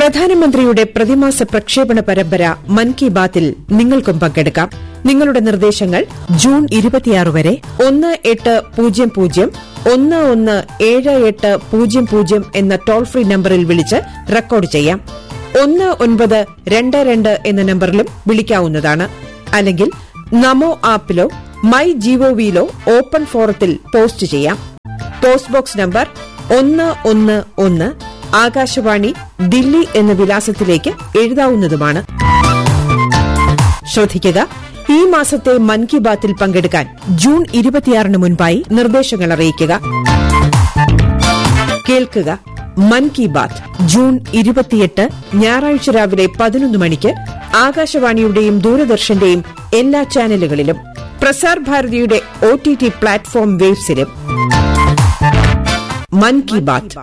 പ്രധാനമന്ത്രിയുടെ പ്രതിമാസ പ്രക്ഷേപണ പരമ്പര മൻ കി ബാത്തിൽ നിങ്ങൾക്കും പങ്കെടുക്കാം നിങ്ങളുടെ നിർദ്ദേശങ്ങൾ ജൂൺ ഇരുപത്തിയാറ് വരെ ഒന്ന് എട്ട് പൂജ്യം പൂജ്യം ഒന്ന് ഒന്ന് ഏഴ് എട്ട് പൂജ്യം പൂജ്യം എന്ന ടോൾ ഫ്രീ നമ്പറിൽ വിളിച്ച് റെക്കോർഡ് ചെയ്യാം ഒന്ന് ഒൻപത് രണ്ട് രണ്ട് എന്ന നമ്പറിലും വിളിക്കാവുന്നതാണ് അല്ലെങ്കിൽ നമോ ആപ്പിലോ മൈ ജിഒവിയിലോ ഓപ്പൺ ഫോറത്തിൽ പോസ്റ്റ് ചെയ്യാം പോസ്റ്റ് ബോക്സ് നമ്പർ ഒന്ന് ഒന്ന് ഒന്ന് ആകാശവാണി ദില്ലി എന്ന വിലാസത്തിലേക്ക് എഴുതാവുന്നതുമാണ് ശ്രദ്ധിക്കുക ഈ മാസത്തെ മൻ കി ബാത്തിൽ പങ്കെടുക്കാൻ ജൂൺ ഇരുപത്തിയാറിന് മുൻപായി നിർദ്ദേശങ്ങൾ അറിയിക്കുക കേൾക്കുക മൻ കി ബാത്ത് ജൂൺ ഇരുപത്തിയെട്ട് ഞായറാഴ്ച രാവിലെ പതിനൊന്ന് മണിക്ക് ആകാശവാണിയുടെയും ദൂരദർശന്റെയും എല്ലാ ചാനലുകളിലും പ്രസാർ ഭാരതിയുടെ ഒ ടി ടി പ്ലാറ്റ്ഫോം വേബ്സിലും മൻ കി ബാത്ത്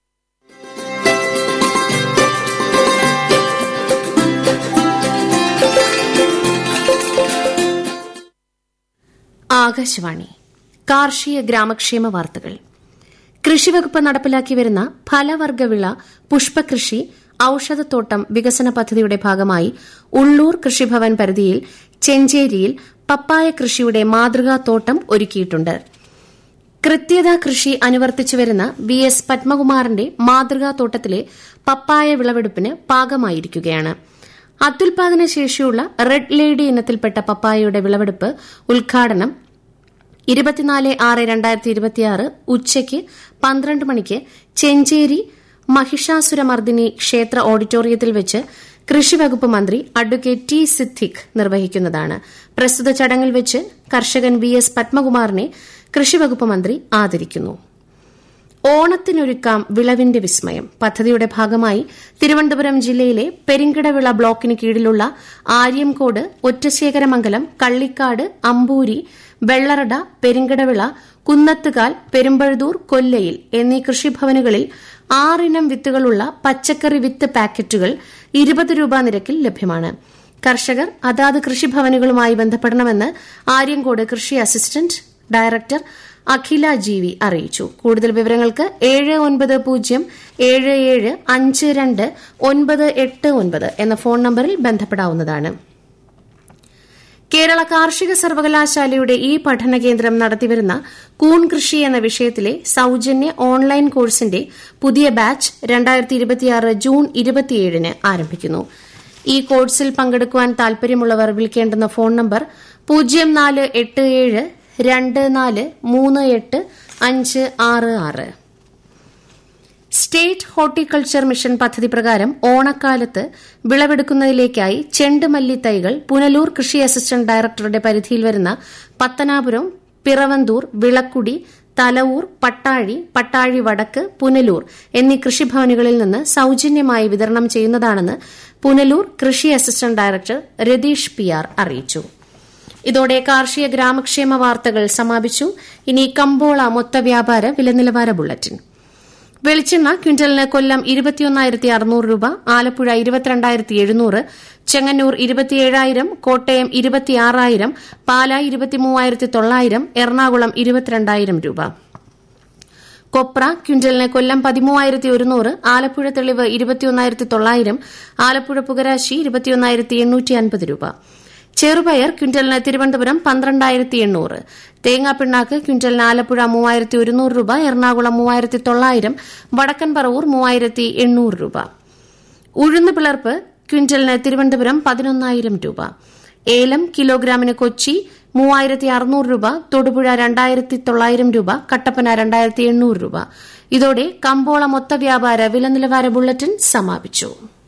ആകാശവാണി കാർഷിക ഗ്രാമക്ഷേമ വാർത്തകൾ കൃഷിവകുപ്പ് നടപ്പിലാക്കി വരുന്ന ഫലവർഗവിള പുഷ്പകൃഷി ഔഷധത്തോട്ടം വികസന പദ്ധതിയുടെ ഭാഗമായി ഉള്ളൂർ കൃഷിഭവൻ പരിധിയിൽ ചെഞ്ചേരിയിൽ പപ്പായ കൃഷിയുടെ മാതൃകാ തോട്ടം ഒരുക്കിയിട്ടുണ്ട് കൃത്യത കൃഷി അനുവർത്തിച്ചു വരുന്ന വി എസ് പത്മകുമാറിന്റെ മാതൃകാ തോട്ടത്തിലെ പപ്പായ വിളവെടുപ്പിന് പാകമായിരിക്കുകയാണ് അത്യുൽപാദന ശേഷിയുള്ള റെഡ് ലേഡി ഇനത്തിൽപ്പെട്ട പപ്പായയുടെ വിളവെടുപ്പ് ഉദ്ഘാടനം ഇരുപത്തിനാല് ആറ് രണ്ടായിരത്തി ഇരുപത്തിയാറ് ഉച്ചയ്ക്ക് പന്ത്രണ്ട് മണിക്ക് ചെഞ്ചേരി മഹിഷാസുരമർദ്ദിനി ക്ഷേത്ര ഓഡിറ്റോറിയത്തിൽ വെച്ച് കൃഷിവകുപ്പ് മന്ത്രി അഡ്വക്കേറ്റ് ടി സിദ്ദിഖ് നിർവഹിക്കുന്നതാണ് പ്രസ്തുത ചടങ്ങിൽ വെച്ച് കർഷകൻ വി എസ് പത്മകുമാറിനെ കൃഷിവകുപ്പ് മന്ത്രി ആദരിക്കുന്നു ഓണത്തിനൊരുക്കാം വിളവിന്റെ വിസ്മയം പദ്ധതിയുടെ ഭാഗമായി തിരുവനന്തപുരം ജില്ലയിലെ പെരിങ്കടവിള ബ്ലോക്കിന് കീഴിലുള്ള ആര്യംകോട് ഒറ്റശേഖരമംഗലം കള്ളിക്കാട് അമ്പൂരി വെള്ളറട പെരിങ്കടവിള കുന്നത്തുകാൽ പെരുമ്പഴുതൂർ കൊല്ലയിൽ എന്നീ കൃഷിഭവനുകളിൽ ആറിനം വിത്തുകളുള്ള പച്ചക്കറി വിത്ത് പാക്കറ്റുകൾ ഇരുപത് രൂപ നിരക്കിൽ ലഭ്യമാണ് കർഷകർ അതാത് കൃഷിഭവനുകളുമായി ബന്ധപ്പെടണമെന്ന് ആര്യങ്കോട് കൃഷി അസിസ്റ്റന്റ് ഡയറക്ടർ അഖില ജീവി അറിയിച്ചു കൂടുതൽ വിവരങ്ങൾക്ക് ഏഴ് ഒൻപത് പൂജ്യം ഏഴ് ഏഴ് അഞ്ച് രണ്ട് ഒൻപത് എട്ട് ഒൻപത് എന്ന ഫോൺ നമ്പറിൽ ബന്ധപ്പെടാവുന്നതാണ് കേരള കാർഷിക സർവകലാശാലയുടെ ഈ പഠന കേന്ദ്രം നടത്തിവരുന്ന കൂൺ കൃഷി എന്ന വിഷയത്തിലെ സൌജന്യ ഓൺലൈൻ കോഴ്സിന്റെ പുതിയ ബാച്ച് രണ്ടായിരത്തി ഇരുപത്തിയാറ് ജൂൺ ഇരുപത്തിയേഴിന് ആരംഭിക്കുന്നു ഈ കോഴ്സിൽ പങ്കെടുക്കുവാൻ താൽപര്യമുള്ളവർ വിളിക്കേണ്ടുന്ന ഫോൺ നമ്പർ പൂജ്യം നാല് എട്ട് ഏഴ് രണ്ട് നാല് മൂന്ന് എട്ട് അഞ്ച് ആറ് ആറ് സ്റ്റേറ്റ് ഹോർട്ടിക്കൾച്ചർ മിഷൻ പദ്ധതി പ്രകാരം ഓണക്കാലത്ത് വിളവെടുക്കുന്നതിലേക്കായി ചെണ്ടുമല്ലി തൈകൾ പുനലൂർ കൃഷി അസിസ്റ്റന്റ് ഡയറക്ടറുടെ പരിധിയിൽ വരുന്ന പത്തനാപുരം പിറവന്തൂർ വിളക്കുടി തലവൂർ പട്ടാഴി പട്ടാഴി വടക്ക് പുനലൂർ എന്നീ കൃഷിഭവനുകളിൽ നിന്ന് സൌജന്യമായി വിതരണം ചെയ്യുന്നതാണെന്ന് പുനലൂർ കൃഷി assistant director Ratheesh P R അറിയിച്ചു ഇതോടെ കാർഷിക ഗ്രാമക്ഷേമ വാർത്തകൾ സമാപിച്ചു ഇനി കമ്പോള മൊത്ത വ്യാപാര വിലനിലവാര ബുള്ളറ്റിൻ വെളിച്ചെണ്ണ ക്വിന്റലിന് കൊല്ലം ഇരുപത്തിയൊന്നായിരത്തി അറുന്നൂറ് രൂപ ആലപ്പുഴ ഇരുപത്തിരണ്ടായിരത്തി എഴുന്നൂറ് ചെങ്ങന്നൂർ ഇരുപത്തിയേഴായിരം കോട്ടയം ഇരുപത്തിയാറായിരം പാല ഇരുപത്തിമൂവായിരത്തി തൊള്ളായിരം എറണാകുളം ഇരുപത്തിരണ്ടായിരം രൂപ കൊപ്ര ക്വിന്റലിന് കൊല്ലം പതിമൂവായിരത്തി ഒരുന്നൂറ് ആലപ്പുഴ തെളിവ് ഇരുപത്തിയൊന്നായിരത്തി തൊള്ളായിരം ആലപ്പുഴ പുകരാശി ഇരുപത്തിയൊന്നായിരത്തി എണ്ണൂറ്റി അൻപത് രൂപ ചെറുപയർ ക്വിന്റലിന് തിരുവനന്തപുരം പന്ത്രണ്ടായിരത്തി എണ്ണൂറ് തേങ്ങാപ്പിണ്ണാക്ക് ക്വിന്റലിന് ആലപ്പുഴ മൂവായിരത്തി ഒരുന്നൂറ് രൂപ എറണാകുളം മൂവായിരത്തി തൊള്ളായിരം വടക്കൻ പറവൂർ മൂവായിരത്തി എണ്ണൂറ് രൂപ ഉഴുന്ന് പിളർപ്പ് ക്വിന്റലിന് തിരുവനന്തപുരം പതിനൊന്നായിരം രൂപ ഏലം കിലോഗ്രാമിന് കൊച്ചി മൂവായിരത്തി അറുന്നൂറ് രൂപ തൊടുപുഴ രണ്ടായിരത്തി തൊള്ളായിരം രൂപ കട്ടപ്പന രണ്ടായിരത്തി എണ്ണൂറ് രൂപ ഇതോടെ കമ്പോള മൊത്ത വ്യാപാര വില നിലവാര ബുള്ളറ്റിൻ സമാപിച്ചു